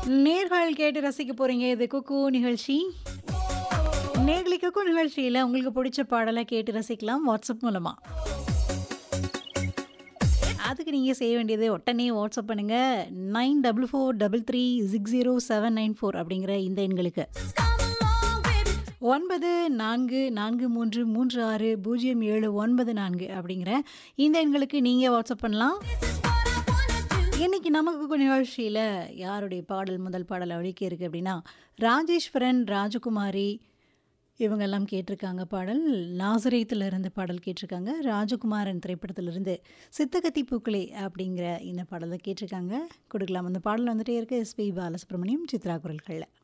நேர்கள் கேட்டு ரசிக்க போறீங்க இது குக்கு நிகழ்ச்சி நேர்களை குக்கு நிகழ்ச்சியில் உங்களுக்கு பிடிச்ச பாடலை கேட்டு ரசிக்கலாம் வாட்ஸ்அப் மூலமா அதுக்கு நீங்கள் செய்ய வேண்டியது உடனே வாட்ஸ்அப் பண்ணுங்கள் nine double four double three six zero seven nine four அப்படிங்கிற இந்த எண்களுக்கு ஒன்பது நான்கு நான்கு மூன்று மூன்று ஆறு பூஜ்ஜியம் ஏழு ஒன்பது நான்கு அப்படிங்கிற இந்த எண்களுக்கு நீங்கள் வாட்ஸ்அப் பண்ணலாம் இன்னைக்கு நமக்கு நிகழ்ச்சியில் யாருடைய பாடல் முதல் பாடல் ஒழிக்க இருக்குது அப்படின்னா ராஜேஸ்வரன் ராஜகுமாரி இவங்கெல்லாம் கேட்டிருக்காங்க பாடல் நாசரேத்தில் இருந்து பாடல் கேட்டிருக்காங்க ராஜகுமாரன் திரைப்படத்திலிருந்து சித்தகத்தி பூக்களே அப்படிங்கிற இந்த பாடலை கேட்டிருக்காங்க கொடுக்கலாம் அந்த பாடல் வந்துட்டே இருக்கு எஸ்பி பாலசுப்ரமணியம் சித்ரா குரல்களில்